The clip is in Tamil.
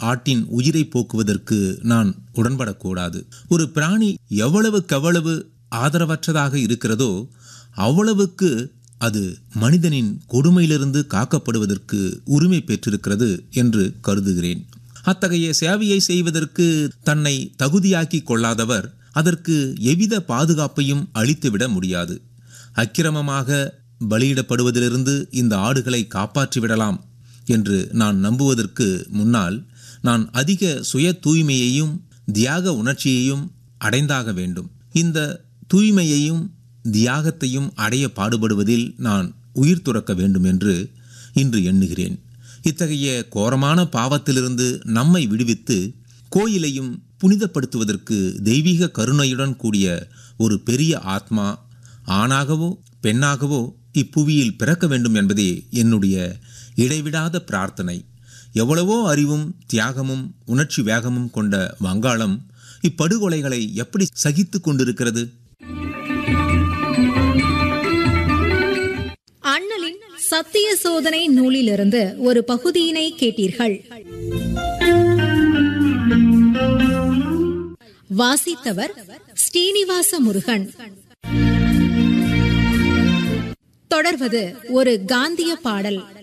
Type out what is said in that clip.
ஆட்டின் உயிரை போக்குவதற்கு நான் உடன்படக்கூடாது ஒரு பிராணி எவ்வளவுக்கெவ்வளவு ஆதரவற்றதாக இருக்கிறதோ அவ்வளவுக்கு அது மனிதனின் கொடுமையிலிருந்து காக்கப்படுவதற்கு உரிமை பெற்றிருக்கிறது என்று கருதுகிறேன் அத்தகைய சேவையை செய்வதற்கு தன்னை தகுதியாக்கி கொள்ளாதவர் அதற்கு எவ்வித பாதுகாப்பையும் அளித்துவிட முடியாது அக்கிரமமாக பலியிடப்படுவதிலிருந்து இந்த ஆடுகளை காப்பாற்றிவிடலாம் என்று நான் நம்புவதற்கு முன்னால் நான் அதிக சுய தூய்மையையும் தியாக உணர்ச்சியையும் அடைந்தாக வேண்டும் இந்த தூய்மையையும் தியாகத்தையும் அடைய பாடுபடுவதில் நான் உயிர் துறக்க வேண்டும் என்று இன்று எண்ணுகிறேன் இத்தகைய கோரமான பாவத்திலிருந்து நம்மை விடுவித்து கோயிலையும் புனிதப்படுத்துவதற்கு தெய்வீக கருணையுடன் கூடிய ஒரு பெரிய ஆத்மா ஆணாகவோ பெண்ணாகவோ இப்புவியில் பிறக்க வேண்டும் என்பதே என்னுடைய இடைவிடாத பிரார்த்தனை எவ்வளவோ அறிவும் தியாகமும் உணர்ச்சி வேகமும் கொண்ட வங்காளம் இப்படுகொலைகளை எப்படி சகித்து கொண்டிருக்கிறது அண்ணலின் சத்திய சோதனை நூலிலிருந்து ஒரு பகுதியினை கேட்டீர்கள் வாசித்தவர் ஸ்ரீனிவாச முருகன் தொடர்வது ஒரு காந்திய பாடல்